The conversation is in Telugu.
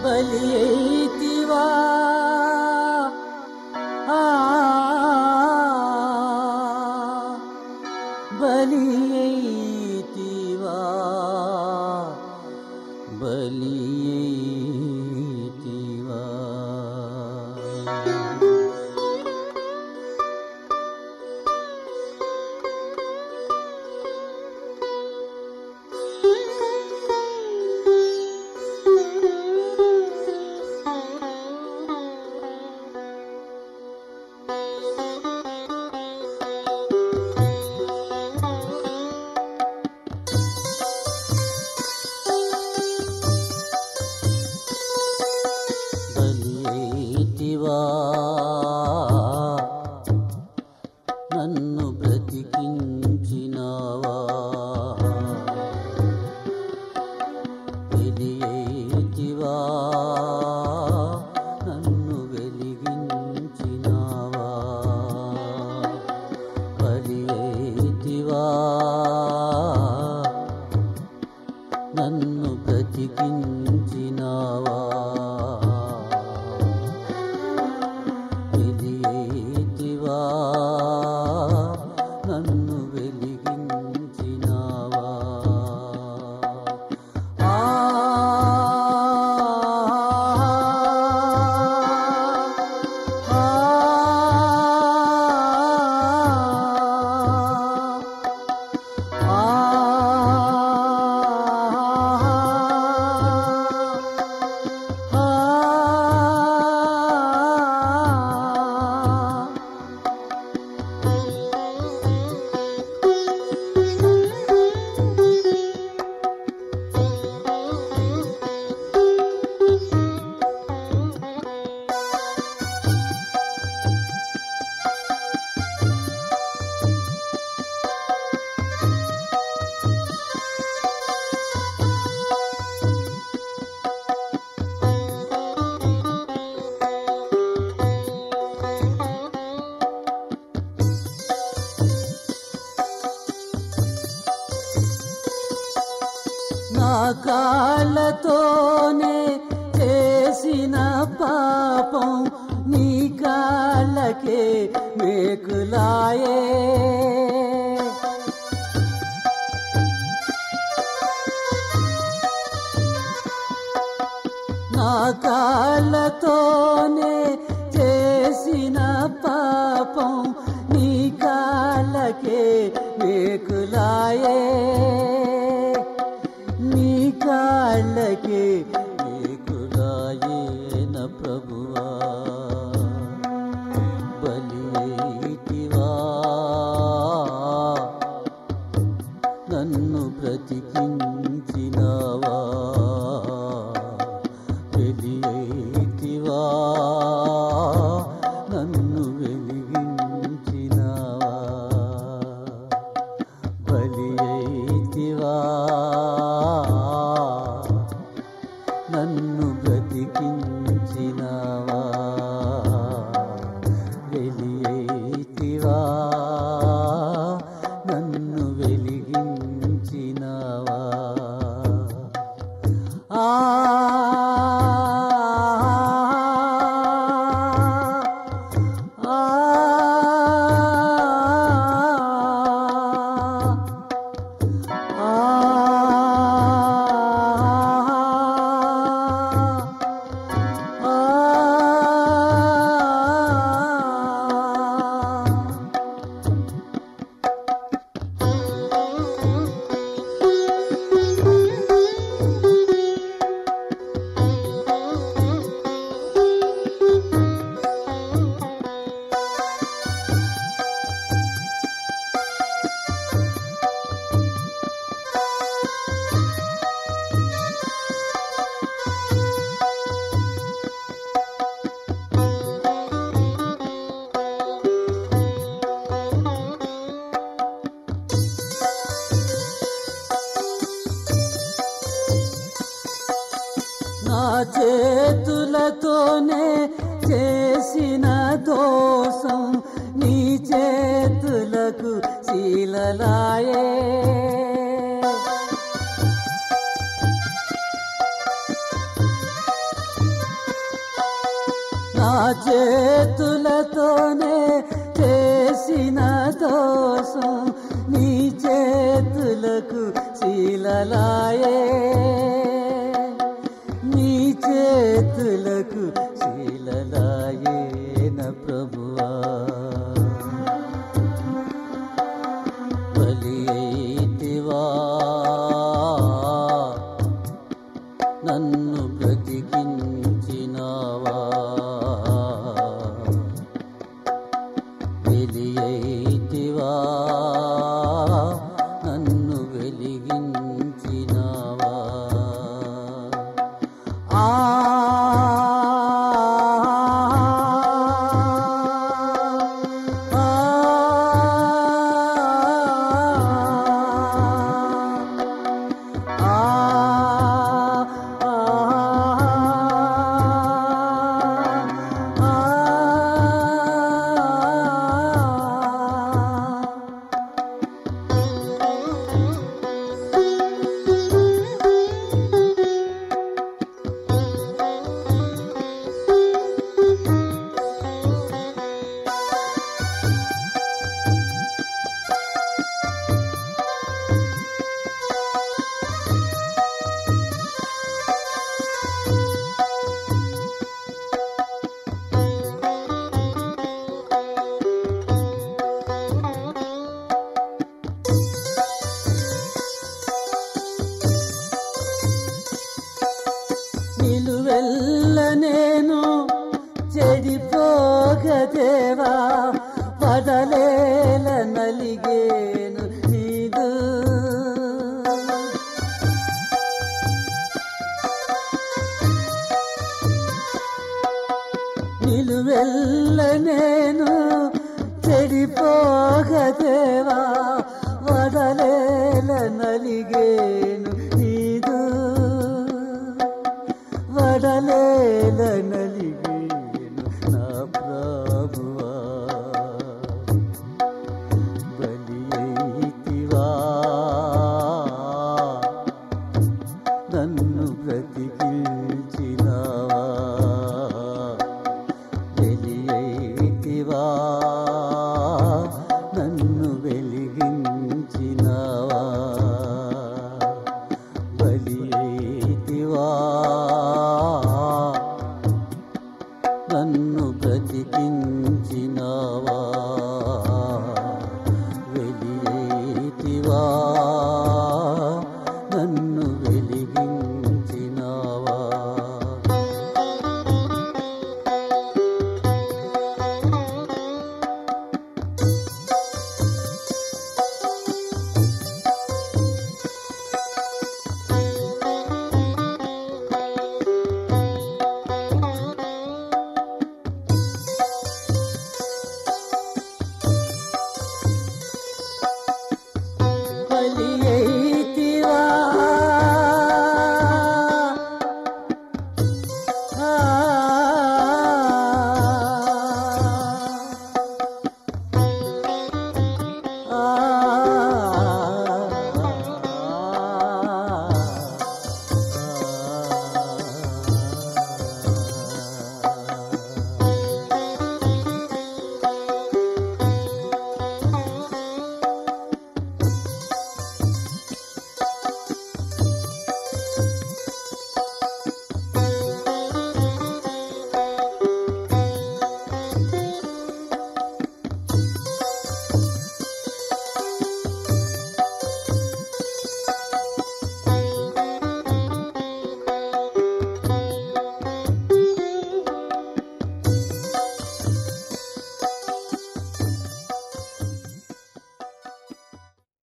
బలి అయితివా ఆ, బలి అయితివా బలి అయితివా బలియేతివా నన్ను బ్రతికించినావా బలియేతివా నన్ను వెలిగించినావా బలియేతివా నన్ను బ్రతికించినావా వెలియేతివా నన్ను వెలిగించినావా ఆ నా కాళ్ళతోనే చేసిన పాపం నీ కాళ్ళకే మేకులాయే నా కాళ్ళతోనే చేసిన పాపం నీ కాళ్ళకే మేకులాయే నీ కాళ్ళకే మేకులాయేన ప్రభువా బలివా నన్ను బ్రతికించినావా వెలియేటివా నన్ను వెలిగించినావా బలియేటివా నన్ను బ్రతికించినావా వెలియేటివా నన్ను వెలిగించినావా ఆ ఆ నా చేతులతోనే చేసిన దోషం నీ చేతులకు శీలలాయే నా చేతులతోనే చేసిన దోషం నీ చేతులకు శీలలాయే నీ చేతులకు శీలలాయే నా ప్రభువా బలి అయితివా నన్ను బ్రతికించినావా వెలి అయితివా నన్ను వెలిగించినావా ఆ నిలువెల్ల నేను చెడిపోగదేవా పడలేల నలిగేను నీదు నిలువెల్ల నేను చెడిపోగదేవా వడలేల నలిగేను నీదు వడలేల నలిగేను నా ప్రభువా బలి అయితివా నన్ను బ్రతికించినావా